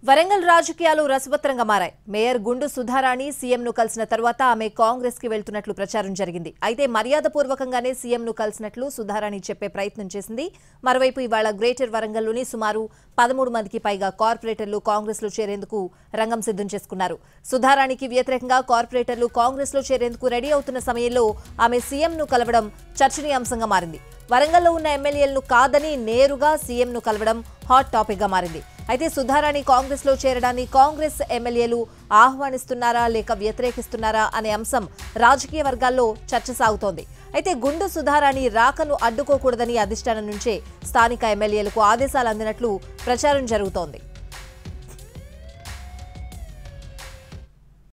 వరంగల్ రాజకీయాలు రసవత్రంగా మారాయి మేయర్ గుండు సుధారాణి సీఎంను కలిసిన తర్వాత ఆమె కాంగ్రెస్ కి వెళ్తున్నట్లు ప్రచారం జరిగింది అయితే మర్యాదపూర్వకంగానే సీఎంను కలిసినట్లు సుధారాణి చెప్పే ప్రయత్నం చేసింది మరోవైపు ఇవాళ గ్రేటర్ వరంగల్లోని సుమారు పదమూడు మందికి పైగా కార్పొరేటర్లు కాంగ్రెస్ లో చేరేందుకు రంగం సిద్ధం చేసుకున్నారు సుధారాణికి వ్యతిరేకంగా కార్పొరేటర్లు కాంగ్రెస్ లో చేరేందుకు రెడీ అవుతున్న సమయంలో ఆమె సీఎంను కలవడం చర్చనీయాంశంగా మారింది వరంగల్లో ఉన్న ఎమ్మెల్యేలను కాదని నేరుగా సీఎంను కలవడం హాట్ టాపిక్ గా మారింది అయితే సుధారాణి కాంగ్రెస్ లో చేరడాన్ని కాంగ్రెస్ ఎమ్మెల్యేలు ఆహ్వానిస్తున్నారా లేక వ్యతిరేకిస్తున్నారా అనే అంశం రాజకీయ వర్గాల్లో చర్చ సాగుతోంది అయితే గుండు సుధారాణి రాకను అడ్డుకోకూడదని అధిష్టానం నుంచే స్థానిక ఎమ్మెల్యేలకు ఆదేశాలు అందినట్లు ప్రచారం జరుగుతోంది